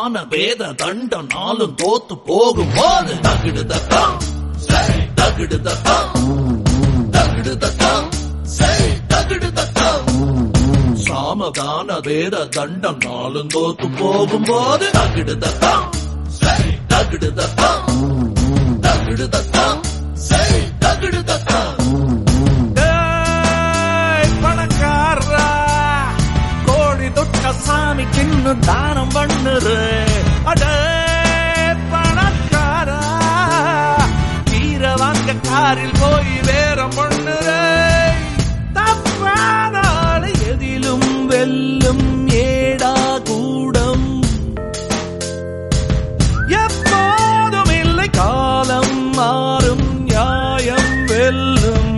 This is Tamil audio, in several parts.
சாமகான வேத தண்டம் நாளும் தோத்து போகும் போது தகிடு தத்தம் சரி தகிடு தத்தம் தகிடு தத்தம் சரி தகிடு தத்தம் சாமகான வேத தண்டம் நாளும் தோத்து போகும் போது தகிடு தத்தம் சரி தகிடு தத்தம் தகிடு தத்தம் சரி தகிடு தத்தம் டேய் பணக்காரா கோழி தொட்ட சாமி கிண்ணு தானம் பண்ணுது அடே பணக்காரா கீர வாங்க காரில் போய் வேற பண்ணுது தப்பான ஆளு எதிலும் வெல்லும் ஏடா கூடம் எப்போதும் இல்லை காலம் மாறும் நியாயம் வெல்லும்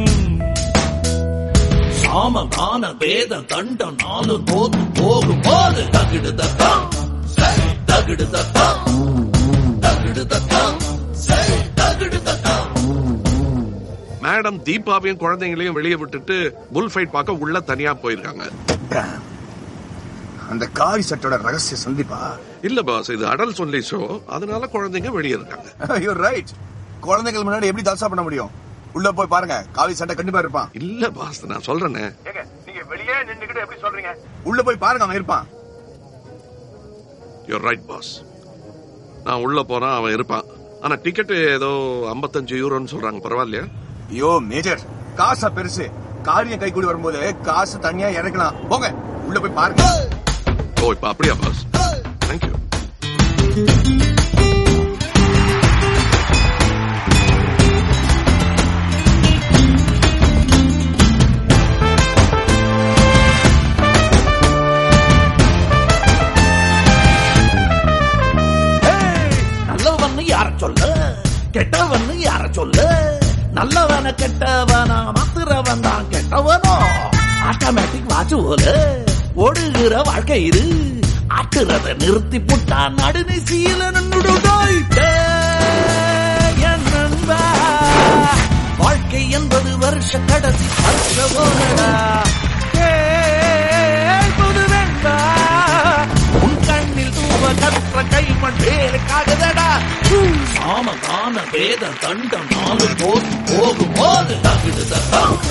சாமகான வேத தண்டம் நாளும் தோத்து போகும் போது தகிடு தத்தம் சரி தகிடு தத்தம் தகிடு தத்தம் சரி தகிடு தத்தம் மேடம் தீபாவையும் குழந்தைங்களையும் வெளியே விட்டுட்டு புல் ஃபைட் பார்க்க உள்ள தனியா போயிருக்காங்க பிராம், அந்த காவி சட்டோட ரகசிய சந்திப்பா இல்ல பாஸ் இது அடல் சொல்லி ஷோ அதனால குழந்தைங்க வெளியே இருக்காங்க யூ ரைட் குழந்தைகள் முன்னாடி எப்படி தல்சா பண்ண முடியும் உள்ள போய் பாருங்க காவி சட்டை கண்டிப்பா இருப்பான் இல்ல பாஸ் நான் சொல்றேனே நீங்க வெளியே நின்னுக்கிட்டு எப்படி சொல்றீங்க உள்ள போய் பாருங்க அவன் இருப்பான் யூர் ரைட் பாஸ் நான் உள்ள போறேன் அவன் இருப்பான் ஆனா டிக்கெட் ஏதோ 55 யூரோன்னு சொல்றாங்க பரவாயில்லையா ஐயோ மேஜர் காசா பெருசு காரியம் கை கூடி வரும்போது காசு தனியா இறக்கலாம் போங்க உள்ள போய் பாருங்க ஓ இப்ப அப்படியா பாஸ் தேங்க்யூ நல்லவன்னு யார சொல்ல கெட்டவன்னு யார சொல்ல நல்லவன கெட்டவனா மாத்துறவன் தான் கெட்டவனோ ஆட்டோமேட்டிக் வாட்ச் போல ஓடுகிற வாழ்க்கை இது ஆட்டுறத நிறுத்தி புட்டா நடுநி சீல நின்னுடுடோய் என் நண்பா வாழ்க்கை என்பது வருஷ கடைசி வருஷ போனடா ஏய், புது வெண்பா உன் கண்ணில் தூவ கற்ற கைமண் வேலைக்காகுதடா சாமகான வேத தண்டம் நாலு போது போகும் போது தகிடு தத்தம்